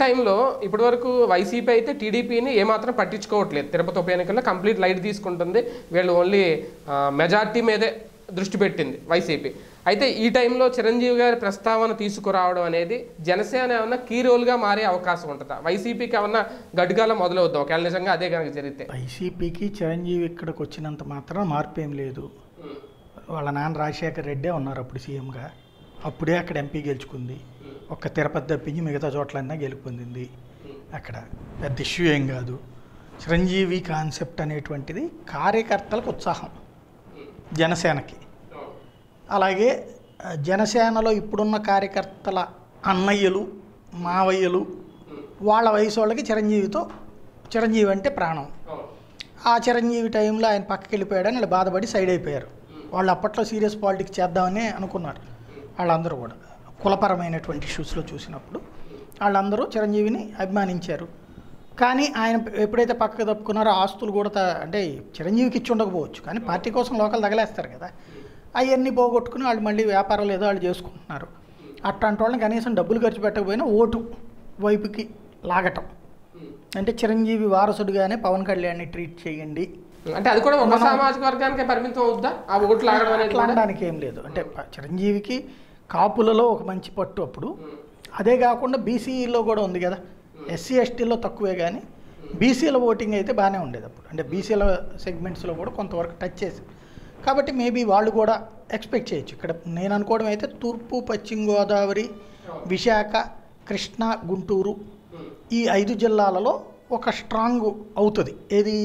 టైంలో ఇప్పటివరకు వైసీపీ అయితే టీడీపీని ఏమాత్రం పట్టించుకోవట్లేదు తిరుపతి ఉప ఎన్నికల్లో కంప్లీట్ లైట్ తీసుకుంటుంది వీళ్ళు ఓన్లీ మెజార్టీ మీదే దృష్టి పెట్టింది వైసీపీ అయితే ఈ టైంలో చిరంజీవి గారి ప్రస్తావన తీసుకురావడం అనేది జనసేన ఏమన్నా కీ రోల్గా మారే అవకాశం ఉంటుందా వైసీపీకి ఏమన్నా గడ్డుగాల మొదలవుద్దాం ఒకవేళ నిజంగా అదే కనుక జరిగితే వైసీపీకి చిరంజీవి ఇక్కడికి వచ్చినంత మాత్రం మార్పు ఏం లేదు వాళ్ళ నాన్న రాజశేఖర్ రెడ్డే ఉన్నారు అప్పుడు సీఎంగా అప్పుడే అక్కడ ఎంపీ గెలుచుకుంది ఒక్క తిరుపతి తప్పించి మిగతా చోట్లన్నా గెలుపొందింది అక్కడ పెద్ద ఇష్యూ ఏం కాదు చిరంజీవి కాన్సెప్ట్ అనేటువంటిది కార్యకర్తలకు ఉత్సాహం జనసేనకి అలాగే ఆ, జనసేనలో ఇప్పుడున్న కార్యకర్తల అన్నయ్యలు మావయ్యలు వాళ్ళ వయసు వాళ్ళకి చిరంజీవితో చిరంజీవి అంటే ప్రాణం ఆ చిరంజీవి టైంలో ఆయన పక్కకి వెళ్ళిపోయాడని వాళ్ళు బాధపడి సైడ్ అయిపోయారు వాళ్ళు అప్పట్లో సీరియస్ పాలిటిక్స్ చేద్దామని అనుకున్నారు వాళ్ళందరూ కూడా కులపరమైనటువంటి ఇష్యూస్లో చూసినప్పుడు వాళ్ళందరూ చిరంజీవిని అభిమానించారు కానీ ఆయన ఎప్పుడైతే పక్కకు తప్పుకున్నారో ఆస్తులు కూడా త- అంటే చిరంజీవికి ఇచ్చి ఉండకపోవచ్చు కానీ పార్టీ కోసం లోకల్ తగలేస్తారు కదా అవన్నీ పోగొట్టుకుని వాళ్ళు మళ్ళీ వ్యాపారాలు ఏదో వాళ్ళు చేసుకుంటున్నారు అట్లాంటి వాళ్ళని కనీసం డబ్బులు ఖర్చు పెట్టకపోయినా ఓటు వైపుకి లాగటం అంటే చిరంజీవి వారసుడిగానే పవన్ కళ్యాణ్ని ట్రీట్ చేయండి అంటే అది కూడా ఒక సామాజిక వర్గానికే పరిమితం అవుద్దా ఆ ఓట్లు ఆగడం అనేది అట్లా అనడానికి ఏం లేదు అంటే ప- చిరంజీవికి కాపులలో ఒక మంచి పట్టు అప్పుడు అదే కాకుండా బీసీలో కూడా ఉంది కదా ఎస్సీ ఎస్టీలో తక్కువే కానీ బీసీల ఓటింగ్ అయితే బాగానే ఉండేది అప్పుడు అంటే బీసీల సెగ్మెంట్స్లో కూడా కొంతవరకు టచ్ చేసి కాబట్టి మేబీ వాళ్ళు కూడా ఎక్స్పెక్ట్ చేయొచ్చు ఇక్కడ నేను అనుకోవడం అయితే తూర్పు పశ్చిమ గోదావరి విశాఖ కృష్ణా గుంటూరు ఈ ఐదు జిల్లాలలో ఒక స్ట్రాంగ్ అవుతుంది ఏది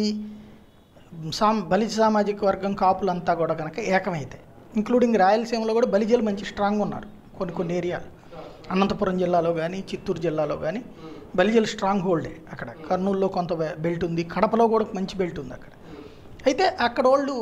సాం బలిజ సామాజిక వర్గం కాపులంతా కూడా కనుక ఏకమైతే ఇంక్లూడింగ్ రాయలసీమలో కూడా బలిజలు మంచి స్ట్రాంగ్ ఉన్నారు కొన్ని కొన్ని ఏరియాలు అనంతపురం జిల్లాలో కానీ చిత్తూరు జిల్లాలో కానీ బలిజలు స్ట్రాంగ్ హోల్డే అక్కడ కర్నూలులో కొంత బె- బెల్ట్ ఉంది కడపలో కూడా మంచి బెల్ట్ ఉంది అక్కడ అయితే అక్కడ వాళ్ళు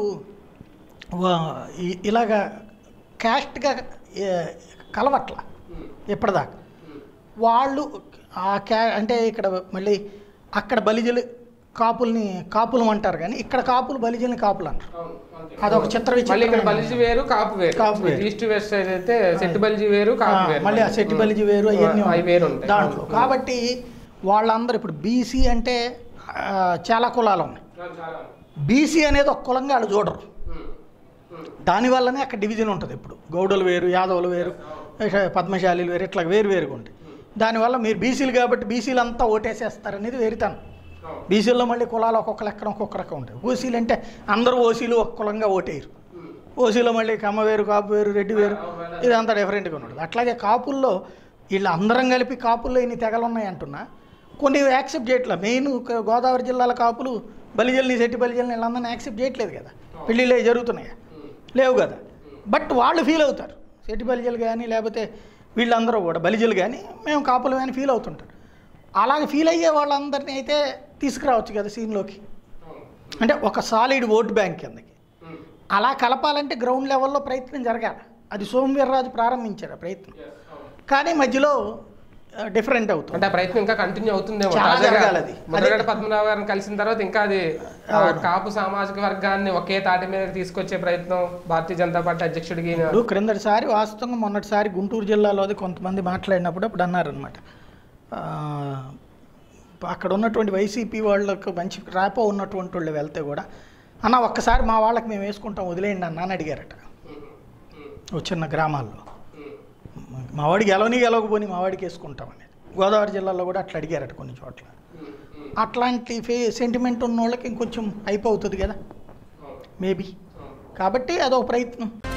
వా- ఈ- ఇలాగా క్యాస్ట్గా ఏ- కలవట్ల ఎప్పటిదాకా వాళ్ళు ఆ క్యా అంటే ఇక్కడ మళ్ళీ అక్కడ బలిజలు కాపుల్ని కాపులం అంటారు కానీ ఇక్కడ కాపులు బలిజల్ని కాపులు అంటారు అదొక చిత్ర మళ్ళీ ఇక్కడ విచిత్రమైన- బలిజీ వేరు కాపు వేరు కాపు వేరు. ఈస్ట్ వెస్ట్ సైడ్ అయితే సెట్ బలిజీ వేరు ఆ, కాపు వేరు మళ్ళీ ఆ సెట్టి బలిజి వేరు అవన్నీ అవి వేరు ఉంటాయి దాంట్లో కాబట్టి వాళ్ళందరూ ఇప్పుడు బీసీ అంటే ఆ, చాలా కులాలు ఉన్నాయి బీసీ అనేది ఒక కులంగా వాళ్ళు చూడరు దానివల్లనే అక్కడ డివిజన్ ఉంటుంది ఇప్పుడు గౌడలు వేరు యాదవులు వేరు పద్మశాలీలు వేరు ఇట్లా వేరు వేరుగా ఉంటాయి దానివల్ల మీరు బీసీలు కాబట్టి బీసీలు అంతా ఓటేసేస్తారనేది వేరుతాను బీసీల్లో మళ్ళీ కులాలు ఒక్కొక్క లెక్కన ఒక్కొక్క రకం ఉంటాయి ఓసీలు అంటే అందరూ ఓసీలు ఒక కులంగా ఓటేయరు ఓసీలో మళ్ళీ కమ్మ వేరు కాపు వేరు రెడ్డి వేరు ఇదంతా డిఫరెంట్గా ఉంటుంది అట్లాగే కాపుల్లో వీళ్ళు అందరం కలిపి కాపుల్లో ఇన్ని తెగలు ఉన్నాయి అంటున్నా కొన్ని యాక్సెప్ట్ చేయట్లే మెయిన్ గోదావరి జిల్లాల కాపులు బలిజల్ని శెట్టి బలిజల్ని వీళ్ళందరినీ యాక్సెప్ట్ చేయట్లేదు కదా పెళ్ళిళ్ళే జరుగుతున్నాయి లేవు కదా బట్ వాళ్ళు ఫీల్ అవుతారు శెట్టి బలిజలు కానీ లేకపోతే వీళ్ళందరూ కూడా బలిజలు కానీ మేము కాపులు అని ఫీల్ అవుతుంటారు అలాగే ఫీల్ అయ్యే వాళ్ళందరినీ అయితే తీసుకురావచ్చు కదా సీన్లోకి అంటే ఒక సాలిడ్ ఓట్ బ్యాంక్ కిందకి అలా కలపాలంటే గ్రౌండ్ లెవెల్లో ప్రయత్నం జరగాలి అది సోమవీర్రాజు ప్రారంభించారు ఆ ప్రయత్నం కానీ మధ్యలో డిఫరెంట్ అవుతుంది అంటే ఆ ప్రయత్నం ఇంకా కంటిన్యూ అవుతుందేమో చాలా తాజాగా జరగాలి అది. ముద్రగడ పద్మనాభ గారిని కలిసిన తర్వాత ఇంకా అది ఆ, కాపు సామాజిక వర్గాన్ని ఒకే తాటి మీద తీసుకొచ్చే ప్రయత్నం భారతీయ జనతా పార్టీ అధ్యక్షుడికి ఈయన- ఇప్పుడు క్రిందటిసారి వాస్తవంగా మొన్నటిసారి గుంటూరు జిల్లాలో అది కొంతమంది మాట్లాడినప్పుడు అప్పుడు అన్నారనమాట అక్కడ ఉన్నటువంటి వైసీపీ వాళ్ళకు మంచి ర్యాపో ఉన్నటువంటి వాళ్ళు వెళ్తే కూడా అన్న ఒక్కసారి మా వాళ్ళకి మేము వేసుకుంటాం వదిలేయండి అన్న అని అడిగారట ఓ చిన్న గ్రామాల్లో మా వాడికి గెలవని గెలవకపోని మా వాడికి వేసుకుంటామని గోదావరి జిల్లాలో కూడా అట్లా అడిగారట కొన్ని చోట్ల అట్లాంటి ఫే సెంటిమెంట్ ఉన్న వాళ్ళకి ఇంకొంచెం హైప్ అవుతుంది కదా మేబీ కాబట్టి అదొక ప్రయత్నం